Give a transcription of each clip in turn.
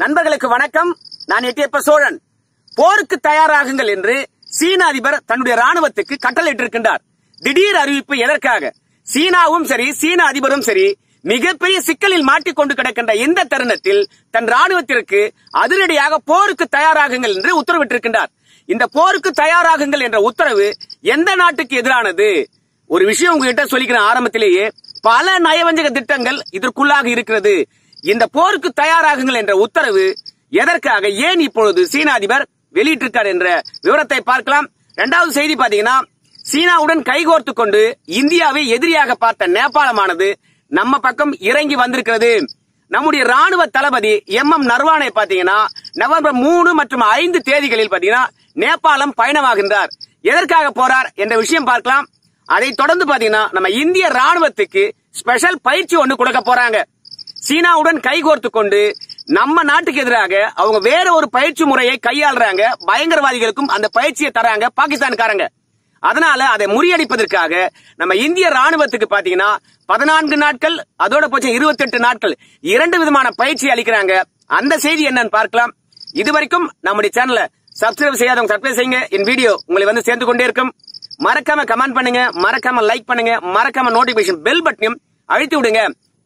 நண்பர்களுக்கு வணக்கம் நான் எட்டியப்ப சோழன் போருக்கு தயாராகுங்கள் என்று சீன அதிபர் தன்னுடைய ராணுவத்துக்கு கட்டளையிட்டிருக்கின்றார் திடீர் அறிவிப்பு எதற்காக சீனாவும் சரி சீன அதிபரும் சரி மிகப்பெரிய சிக்கலில் மாட்டிக்கொண்டு கிடக்கின்ற இந்த தருணத்தில் தன் ராணுவத்திற்கு அதிரடியாக போருக்கு தயாராகுங்கள் என்று உத்தரவிட்டிருக்கின்றார் இந்த போருக்கு தயாராகுங்கள் என்ற உத்தரவு எந்த நாட்டுக்கு எதிரானது ஒரு விஷயம் உங்ககிட்ட சொல்லிக்கிறேன் ஆரம்பத்திலேயே பல நயவஞ்சக திட்டங்கள் இதற்குள்ளாக இருக்கிறது இந்த போருக்கு தயாராகுங்கள் என்ற உத்தரவு எதற்காக ஏன் இப்பொழுது சீன அதிபர் வெளியிட்டிருக்கார் என்ற விவரத்தை பார்க்கலாம் இரண்டாவது செய்தி பாத்தீங்கன்னா சீனாவுடன் கைகோர்த்து கொண்டு இந்தியாவை எதிரியாக பார்த்த நேபாளமானது நம்ம பக்கம் இறங்கி வந்திருக்கிறது நம்முடைய ராணுவ தளபதி எம் எம் நர்வானை பாத்தீங்கன்னா நவம்பர் மூணு மற்றும் ஐந்து தேதிகளில் பாத்தீங்கன்னா நேபாளம் பயணமாகின்றார் எதற்காக போறார் என்ற விஷயம் பார்க்கலாம் அதை தொடர்ந்து பாத்தீங்கன்னா நம்ம இந்திய ராணுவத்துக்கு ஸ்பெஷல் பயிற்சி ஒன்று கொடுக்க போறாங்க சீனாவுடன் கைகோர்த்து கொண்டு நம்ம நாட்டுக்கு எதிராக அவங்க வேற ஒரு பயிற்சி முறையை கையாளுறாங்க பயங்கரவாதிகளுக்கும் அந்த பயிற்சியை தராங்க பாகிஸ்தான்காரங்க அதனால அதை முறியடிப்பதற்காக நம்ம இந்திய ராணுவத்துக்கு பாத்தீங்கன்னா பதினான்கு நாட்கள் அதோட போச்சு இருபத்தி எட்டு நாட்கள் இரண்டு விதமான பயிற்சி அளிக்கிறாங்க அந்த செய்தி என்னன்னு பார்க்கலாம் இதுவரைக்கும் நம்முடைய சேனலை சப்ஸ்கிரைப் செய்யாதவங்க சப்ஸ்கிரைப் செய்யுங்க என் வீடியோ உங்களை வந்து சேர்ந்து கொண்டே இருக்கும் மறக்காம கமெண்ட் பண்ணுங்க மறக்காம லைக் பண்ணுங்க மறக்காம நோட்டிபிகேஷன் பெல் பட்டனையும் அழுத்தி விடுங்க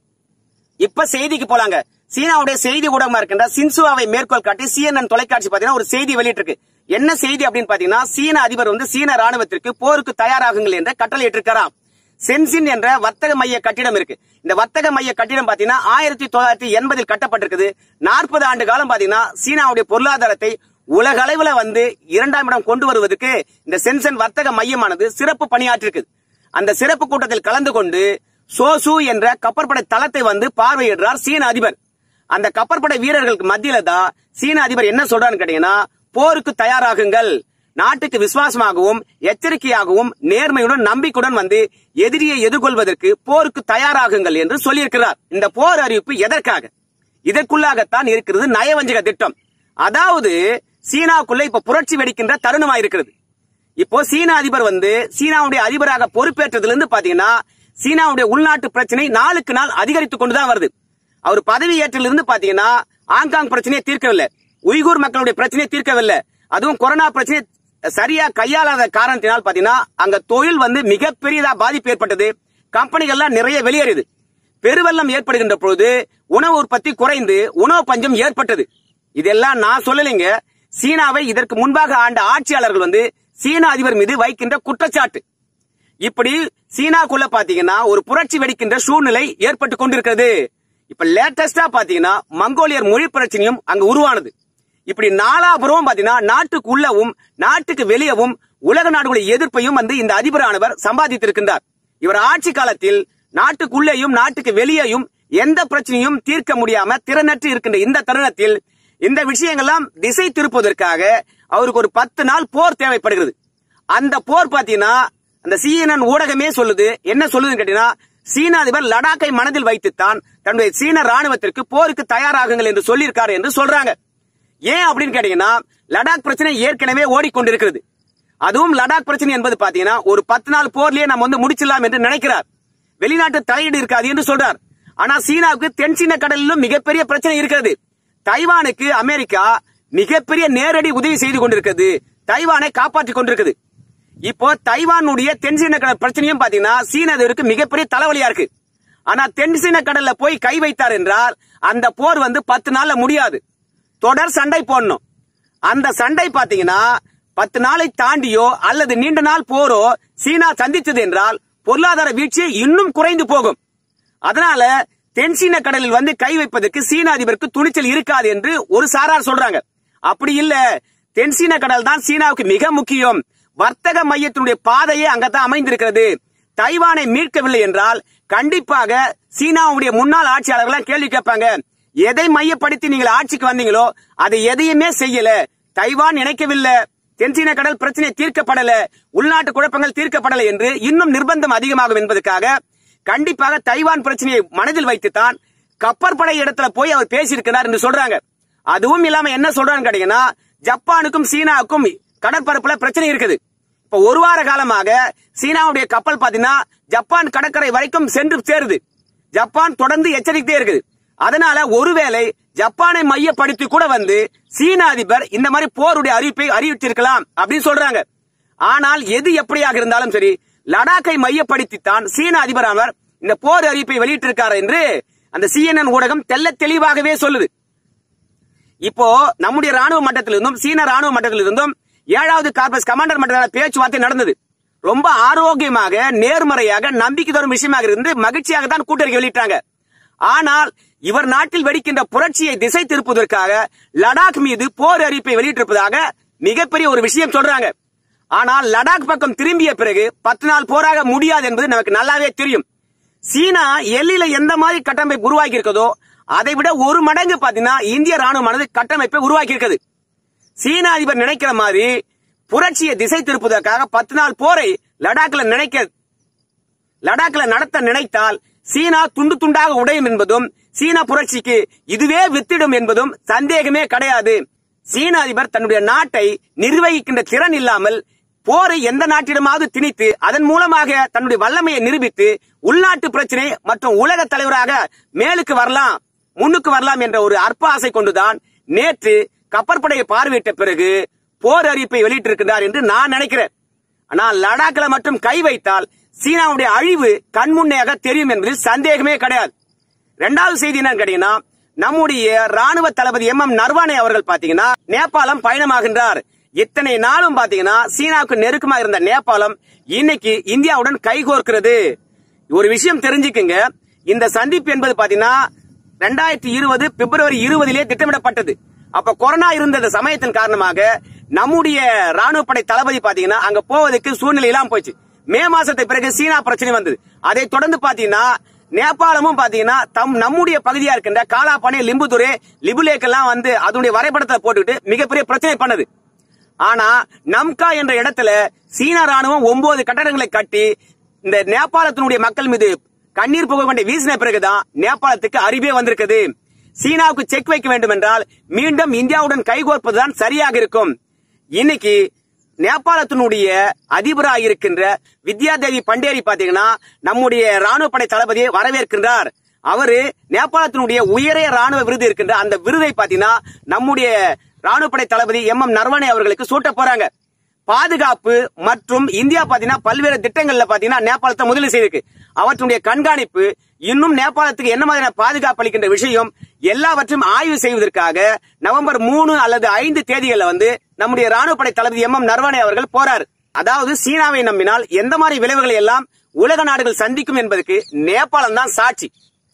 இப்ப செய்திக்கு போலாங்க சீனாவுடைய செய்தி ஊடகமா இருக்கின்ற சின்சுவாவை மேற்கோள் காட்டி சிஎன்என் தொலைக்காட்சி பாத்தீங்கன்னா ஒரு செய்தி வெளியிட்டிருக்கு என்ன செய்தி அப்படின்னு பாத்தீங்கன்னா சீன அதிபர் வந்து சீன ராணுவத்திற்கு போருக்கு தயாராகுங்கள் என்ற கட்டளையிட்டிருக்கிறார் சென்சின் என்ற வர்த்தக மைய கட்டிடம் இருக்கு இந்த வர்த்தக மைய கட்டிடம் பாத்தீங்கன்னா ஆயிரத்தி தொள்ளாயிரத்தி எண்பதில் கட்டப்பட்டிருக்குது நாற்பது ஆண்டு காலம் பாத்தீங்கன்னா சீனாவுடைய பொருளாதாரத்தை உலக அளவுல வந்து இரண்டாம் இடம் கொண்டு வருவதற்கு இந்த சென்சன் வர்த்தக மையமானது சிறப்பு பணியாற்றிருக்கு அந்த சிறப்பு கூட்டத்தில் கலந்து கொண்டு சோசு என்ற கப்பற்படை தளத்தை வந்து பார்வையிடுறார் சீன அதிபர் அந்த கப்பற்படை வீரர்களுக்கு மத்தியில தான் சீன அதிபர் என்ன சொல்றான்னு கேட்டீங்கன்னா போருக்கு தயாராகுங்கள் நாட்டுக்கு விசுவாசமாகவும் எச்சரிக்கையாகவும் நேர்மையுடன் நம்பிக்கையுடன் வந்து எதிரியை எதிர்கொள்வதற்கு போருக்கு தயாராகுங்கள் என்று சொல்லியிருக்கிறார் இந்த போர் அறிவிப்பு எதற்காக இதற்குள்ளாகத்தான் இருக்கிறது நயவஞ்சக திட்டம் அதாவது சீனாவுக்குள்ள இப்ப புரட்சி வெடிக்கின்ற தருணமா இருக்கிறது இப்போ சீன அதிபர் வந்து சீனாவுடைய அதிபராக பொறுப்பேற்றதுல இருந்து பாத்தீங்கன்னா சீனாவுடைய உள்நாட்டு பிரச்சனை நாளுக்கு நாள் அதிகரித்துக் கொண்டுதான் வருது அவர் பதவி ஏற்றிலிருந்து பாத்தீங்கன்னா ஹாங்காங் பிரச்சனையை தீர்க்கவில்லை உய்கூர் மக்களுடைய பிரச்சனையை தீர்க்கவில்லை அதுவும் கொரோனா பிரச்சனை சரியா கையாளாத காரணத்தினால் பாத்தீங்கன்னா அங்க தொழில் வந்து மிகப்பெரியதா பாதிப்பு ஏற்பட்டது கம்பெனிகள்லாம் நிறைய வெளியேறுது பெருவெள்ளம் ஏற்படுகின்ற பொழுது உணவு உற்பத்தி குறைந்து உணவு பஞ்சம் ஏற்பட்டது இதெல்லாம் நான் சொல்லலைங்க சீனாவை இதற்கு முன்பாக ஆண்ட ஆட்சியாளர்கள் வந்து சீன அதிபர் மீது வைக்கின்ற குற்றச்சாட்டு இப்படி சீனாக்குள்ள பாத்தீங்கன்னா ஒரு புரட்சி வெடிக்கின்ற சூழ்நிலை ஏற்பட்டு கொண்டிருக்கிறது இப்ப லேட்டஸ்டா பாத்தீங்கன்னா மங்கோலியர் மொழி பிரச்சனையும் அங்க உருவானது இப்படி நாலாபுரமும் பாத்தீங்கன்னா நாட்டுக்கு உள்ளவும் நாட்டுக்கு வெளியவும் உலக நாடுகளுடைய எதிர்ப்பையும் வந்து இந்த அதிபரானவர் சம்பாதித்திருக்கின்றார் இவர் ஆட்சி காலத்தில் நாட்டுக்குள்ளேயும் நாட்டுக்கு வெளியேயும் எந்த பிரச்சனையும் தீர்க்க முடியாம திறனற்று இருக்கின்ற இந்த தருணத்தில் இந்த விஷயங்கள்லாம் திசை திருப்புவதற்காக அவருக்கு ஒரு பத்து நாள் போர் தேவைப்படுகிறது அந்த போர் பாத்தீங்கன்னா அந்த சிஎன்என் ஊடகமே சொல்லுது என்ன சொல்லுதுன்னு கேட்டீங்கன்னா சீன அதிபர் லடாக்கை மனதில் வைத்துத்தான் தன்னுடைய சீன ராணுவத்திற்கு போருக்கு தயாராகுங்கள் என்று சொல்லியிருக்காரு என்று சொல்றாங்க ஏன் அப்படின்னு கேட்டீங்கன்னா லடாக் பிரச்சனை ஏற்கனவே ஓடிக்கொண்டிருக்கிறது அதுவும் லடாக் பிரச்சனை என்பது பாத்தீங்கன்னா ஒரு பத்து நாள் போர்லயே நம்ம வந்து முடிச்சிடலாம் என்று நினைக்கிறார் வெளிநாட்டு தலையீடு இருக்காது என்று சொல்றார் ஆனா சீனாவுக்கு தென் சீன கடலிலும் மிகப்பெரிய பிரச்சனை இருக்கிறது தைவானுக்கு அமெரிக்கா மிகப்பெரிய நேரடி உதவி செய்து கொண்டிருக்கிறது தைவானை காப்பாற்றிக் கொண்டிருக்குது இப்போ தைவானுடைய தென் சீன கடல் பிரச்சனையும் பாத்தீங்கன்னா சீன அதிபருக்கு மிகப்பெரிய தலைவலியா இருக்கு ஆனா தென் சீன கடல்ல போய் கை வைத்தார் என்றால் அந்த போர் வந்து பத்து நாள்ல முடியாது தொடர் சண்டை போடணும் அந்த சண்டை பாத்தீங்கன்னா பத்து நாளை தாண்டியோ அல்லது நீண்ட நாள் போரோ சீனா சந்தித்தது என்றால் பொருளாதார வீழ்ச்சி இன்னும் குறைந்து போகும் அதனால தென் சீன கடலில் வந்து கை வைப்பதற்கு சீன அதிபருக்கு துணிச்சல் இருக்காது என்று ஒரு சாரார் சொல்றாங்க அப்படி இல்ல தென் சீன கடல் தான் சீனாவுக்கு மிக முக்கியம் வர்த்தக மையத்தினுடைய பாதையே அங்கதான் அமைந்திருக்கிறது தைவானை மீட்கவில்லை என்றால் கண்டிப்பாக சீனாவுடைய முன்னாள் ஆட்சியாளர்கள் கேள்வி கேட்பாங்க எதை மையப்படுத்தி நீங்கள் ஆட்சிக்கு வந்தீங்களோ அதை எதையுமே செய்யல தைவான் இணைக்கவில்லை தென்சீன கடல் பிரச்சனை தீர்க்கப்படல உள்நாட்டு குழப்பங்கள் தீர்க்கப்படல என்று இன்னும் நிர்பந்தம் அதிகமாகும் என்பதற்காக கண்டிப்பாக தைவான் பிரச்சனையை மனதில் வைத்துத்தான் கப்பற்படை இடத்துல போய் அவர் பேசியிருக்கிறார் என்று சொல்றாங்க அதுவும் இல்லாம என்ன சொல்றான்னு கேட்டீங்கன்னா ஜப்பானுக்கும் சீனாவுக்கும் கடற்பரப்புல பிரச்சனை இருக்குது இப்ப ஒரு வார காலமாக சீனாவுடைய கப்பல் பாத்தீங்கன்னா ஜப்பான் கடற்கரை வரைக்கும் சென்று சேருது ஜப்பான் தொடர்ந்து எச்சரிக்கையே இருக்குது அதனால ஒருவேளை ஜப்பானை மையப்படுத்தி கூட வந்து சீன அதிபர் இந்த மாதிரி போருடைய அறிவிப்பை அறிவித்திருக்கலாம் அப்படின்னு சொல்றாங்க ஆனால் எது எப்படியாக இருந்தாலும் சரி லடாக்கை மையப்படுத்தித்தான் சீன அதிபரானவர் இந்த போர் அறிவிப்பை வெளியிட்டிருக்கார் என்று அந்த சிஎன்என் ஊடகம் தெள்ள தெளிவாகவே சொல்லுது இப்போ நம்முடைய ராணுவ மட்டத்திலிருந்தும் சீன ராணுவ மட்டத்திலிருந்தும் ஏழாவது கார்பஸ் கமாண்டர் மட்டத்தில் பேச்சுவார்த்தை நடந்தது ரொம்ப ஆரோக்கியமாக நேர்மறையாக நம்பிக்கை தரும் விஷயமாக இருந்து மகிழ்ச்சியாக தான் கூட்டறிக்கை வெளியிட்டாங்க ஆனால் இவர் நாட்டில் வெடிக்கின்ற புரட்சியை திசை திருப்புவதற்காக லடாக் மீது போர் அறிவிப்பை வெளியிட்டிருப்பதாக மிகப்பெரிய ஒரு விஷயம் சொல்றாங்க ஆனால் லடாக் பக்கம் திரும்பிய பிறகு பத்து நாள் போராக முடியாது என்பது நமக்கு நல்லாவே தெரியும் சீனா எல்லையில எந்த மாதிரி கட்டமைப்பு உருவாக்கி இருக்கதோ அதை விட ஒரு மடங்கு பாத்தீங்கன்னா இந்திய ராணுவமானது கட்டமைப்பை உருவாக்கி இருக்குது சீன அதிபர் நினைக்கிற மாதிரி புரட்சியை திசை திருப்புவதற்காக பத்து நாள் போரை லடாக்ல நினைக்க லடாக்ல நடத்த நினைத்தால் சீனா துண்டு துண்டாக உடையும் என்பதும் சீன புரட்சிக்கு இதுவே வித்திடும் என்பதும் சந்தேகமே கிடையாது சீன அதிபர் தன்னுடைய நாட்டை நிர்வகிக்கின்ற திறன் இல்லாமல் போரை எந்த நாட்டிடமாவது திணித்து அதன் மூலமாக தன்னுடைய வல்லமையை நிரூபித்து உள்நாட்டு பிரச்சனை மற்றும் உலக தலைவராக மேலுக்கு வரலாம் முன்னுக்கு வரலாம் என்ற ஒரு அற்ப ஆசை கொண்டுதான் நேற்று கப்பற்படையை பார்வையிட்ட பிறகு போர் அறிவிப்பை வெளியிட்டிருக்கிறார் என்று நான் நினைக்கிறேன் ஆனால் லடாக்ல மட்டும் கை வைத்தால் சீனாவுடைய அழிவு கண்முன்னையாக தெரியும் என்பதில் சந்தேகமே கிடையாது இரண்டாவது செய்தி என்னன்னு கேட்டீங்கன்னா நம்முடைய ராணுவ தளபதி எம் எம் நர்வானே அவர்கள் பாத்தீங்கன்னா நேபாளம் பயணமாகின்றார் இத்தனை நாளும் பாத்தீங்கன்னா சீனாவுக்கு நெருக்கமா இருந்த நேபாளம் இன்னைக்கு இந்தியாவுடன் கைகோர்க்கிறது ஒரு விஷயம் தெரிஞ்சுக்குங்க இந்த சந்திப்பு என்பது பாத்தீங்கன்னா ரெண்டாயிரத்தி இருபது பிப்ரவரி இருபதிலே திட்டமிடப்பட்டது அப்ப கொரோனா இருந்த இந்த சமயத்தின் காரணமாக நம்முடைய ராணுவ படை தளபதி பாத்தீங்கன்னா அங்க போவதற்கு சூழ்நிலை இல்லாம போச்சு மே மாசத்துக்கு பிறகு சீனா பிரச்சனை வந்தது அதை தொடர்ந்து பாத்தீங்கன்னா நேபாளமும் பாத்தீங்கன்னா தம் நம்முடைய பகுதியா இருக்கின்ற காலாப்பானை லிம்புதுரை லிபுலேக் எல்லாம் வந்து அதனுடைய வரைபடத்தை போட்டுக்கிட்டு மிகப்பெரிய பிரச்சனை பண்ணது ஆனா நம்கா என்ற இடத்துல சீன ராணுவம் ஒன்பது கட்டடங்களை கட்டி இந்த நேபாளத்தினுடைய மக்கள் மீது கண்ணீர் புகை கொண்டை வீசின பிறகுதான் நேபாளத்துக்கு அறிவே வந்திருக்குது சீனாவுக்கு செக் வைக்க வேண்டும் என்றால் மீண்டும் இந்தியாவுடன் கைகோர்ப்பதுதான் சரியாக இருக்கும் இன்னைக்கு நேபாளத்தினுடைய அதிபராக இருக்கின்ற வித்யாதேவி பண்டேரி பாத்தீங்கன்னா நம்முடைய ராணுவ படை தளபதியை வரவேற்கின்றார் அவரு நேபாளத்தினுடைய உயரிய ராணுவ விருது இருக்கின்ற அந்த விருதை பாத்தீங்கன்னா நம்முடைய ராணுவ படை தளபதி எம் எம் நர்வனே அவர்களுக்கு சூட்ட போறாங்க பாதுகாப்பு மற்றும் இந்தியா பாத்தீங்கன்னா பல்வேறு திட்டங்கள்ல பாத்தீங்கன்னா நேபாளத்தை முதலீடு செய்திருக்கு அவற்றுடைய கண்காணிப்பு இன்னும் நேபாளத்துக்கு என்ன மாதிரியான பாதுகாப்பு அளிக்கின்ற விஷயம் எல்லாவற்றையும் ஆய்வு செய்வதற்காக நவம்பர் மூணு அல்லது ஐந்து தேதிகள்ல வந்து நம்முடைய ராணுவ படை தளபதி எம் எம் நர்வானே அவர்கள் போறார் அதாவது சீனாவை நம்பினால் எந்த மாதிரி விளைவுகளை எல்லாம் உலக நாடுகள் சந்திக்கும் என்பதற்கு நேபாளம் தான் சாட்சி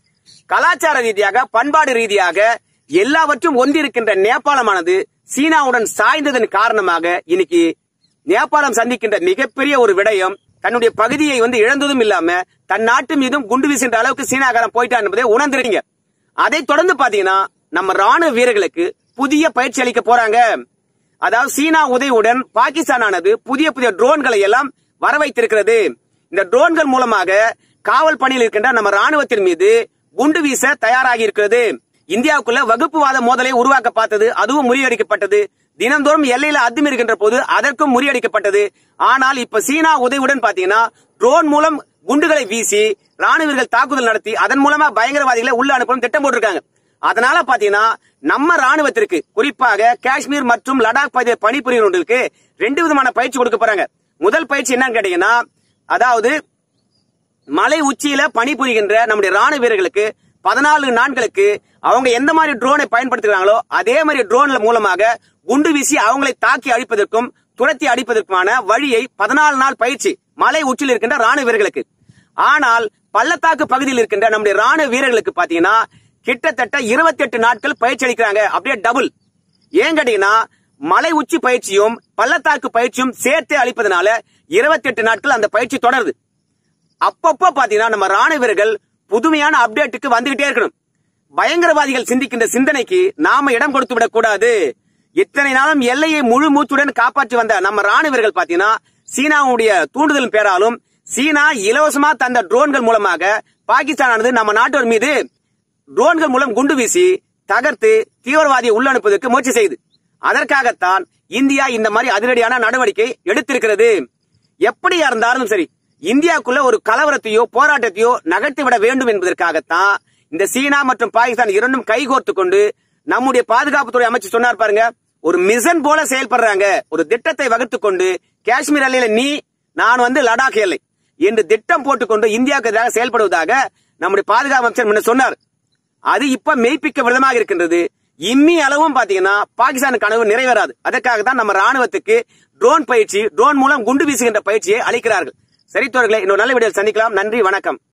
கலாச்சார ரீதியாக பண்பாடு ரீதியாக எல்லாவற்றும் ஒன்றிருக்கின்ற நேபாளமானது சீனாவுடன் சாய்ந்ததன் காரணமாக இன்னைக்கு நேபாளம் சந்திக்கின்ற மிகப்பெரிய ஒரு விடயம் தன்னுடைய பகுதியை வந்து இழந்ததும் இல்லாம தன் நாட்டு மீதும் குண்டு வீசுகின்ற அளவுக்கு சீனாகாரம் போயிட்டான் என்பதை உணர்ந்திருக்கீங்க அதை தொடர்ந்து பாத்தீங்கன்னா நம்ம ராணுவ வீரர்களுக்கு புதிய பயிற்சி அளிக்க போறாங்க அதாவது சீனா உதவியுடன் பாகிஸ்தானானது புதிய புதிய ட்ரோன்களை எல்லாம் வர வைத்திருக்கிறது இந்த ட்ரோன்கள் மூலமாக காவல் பணியில் இருக்கின்ற நம்ம ராணுவத்தின் மீது குண்டு வீச தயாராகி இருக்கிறது இந்தியாவுக்குள்ள வகுப்புவாத மோதலை உருவாக்க பார்த்தது அதுவும் முறியடிக்கப்பட்டது தினந்தோறும் எல்லையில அத்துமீறுகின்ற போது அதற்கும் முறியடிக்கப்பட்டது ஆனால் இப்ப சீனா உதவியுடன் பாத்தீங்கன்னா ட்ரோன் மூலம் குண்டுகளை வீசி ராணுவர்கள் தாக்குதல் நடத்தி அதன் மூலமா பயங்கரவாதிகளை உள்ள அனுப்பணும் திட்டம் போட்டிருக்காங்க அதனால பாத்தீங்கன்னா நம்ம ராணுவத்திற்கு குறிப்பாக காஷ்மீர் மற்றும் லடாக் பகுதியை பணிபுரியவர்களுக்கு ரெண்டு விதமான பயிற்சி கொடுக்க போறாங்க முதல் பயிற்சி என்னன்னு கேட்டீங்கன்னா அதாவது மலை உச்சியில பணிபுரிகின்ற நம்முடைய ராணுவ வீரர்களுக்கு பதினாலு நாட்களுக்கு அவங்க எந்த மாதிரி ட்ரோனை பயன்படுத்துகிறாங்களோ அதே மாதிரி ட்ரோன்ல மூலமாக குண்டு வீசி அவங்களை தாக்கி அழிப்பதற்கும் துரத்தி அடிப்பதற்குமான வழியை பதினாலு நாள் பயிற்சி மலை உச்சியில் இருக்கின்ற ராணுவ வீரர்களுக்கு ஆனால் பள்ளத்தாக்கு பகுதியில் இருக்கின்ற நம்முடைய ராணுவ வீரர்களுக்கு பாத்தீங்கன்னா கிட்டத்தட்ட இருபத்தி எட்டு நாட்கள் பயிற்சி அளிக்கிறாங்க அப்படியே டபுள் ஏன் கேட்டீங்கன்னா மலை உச்சி பயிற்சியும் பள்ளத்தாக்கு பயிற்சியும் சேர்த்தே அளிப்பதனால இருபத்தி எட்டு நாட்கள் அந்த பயிற்சி தொடருது அப்பப்போ பாத்தீங்கன்னா நம்ம ராணுவ வீரர்கள் புதுமையான அப்டேட்டுக்கு வந்துகிட்டே இருக்கணும் பயங்கரவாதிகள் சிந்திக்கின்ற சிந்தனைக்கு நாம இடம் கொடுத்து விடக் கூடாது இத்தனை நாளும் எல்லையை முழு மூச்சுடன் காப்பாற்றி வந்த நம்ம ராணுவர்கள் பாத்தீங்கன்னா சீனாவுடைய தூண்டுதல் பேராலும் சீனா இலவசமா தந்த ட்ரோன்கள் மூலமாக பாகிஸ்தானானது நம்ம நாட்டோர் மீது ட்ரோன்கள் மூலம் குண்டு வீசி தகர்த்து தீவிரவாதியை உள்ளனுப்புவதற்கு முயற்சி செய்து அதற்காகத்தான் இந்தியா இந்த மாதிரி அதிரடியான நடவடிக்கை எடுத்திருக்கிறது எப்படியா இருந்தாலும் சரி இந்தியாவுக்குள்ள ஒரு கலவரத்தையோ போராட்டத்தையோ நகர்த்தி விட வேண்டும் என்பதற்காகத்தான் இந்த சீனா மற்றும் பாகிஸ்தான் இரண்டும் கைகோர்த்து கொண்டு நம்முடைய பாதுகாப்புத்துறை அமைச்சர் சொன்னார் பாருங்க ஒரு மிஷன் போல செயல்படுறாங்க ஒரு திட்டத்தை வகுத்து கொண்டு காஷ்மீர் எல்லையில நீ நான் வந்து லடாக் எல்லை என்று திட்டம் போட்டுக்கொண்டு இந்தியாவுக்கு எதிராக செயல்படுவதாக நம்முடைய பாதுகாப்பு அமைச்சர் முன்ன சொன்னார் அது இப்ப மெய்ப்பிக்க விதமாக இருக்கின்றது இம்மி அளவும் பாத்தீங்கன்னா பாகிஸ்தான் கனவு நிறைவேறாது அதற்காக தான் நம்ம ராணுவத்துக்கு ட்ரோன் பயிற்சி ட்ரோன் மூலம் குண்டு வீசுகின்ற பயிற்சியை அளிக்கிறார்கள் சரி தோழர்களே இன்னொரு நல்ல வீடியோ சந்திக்கலாம் நன்றி வணக்கம்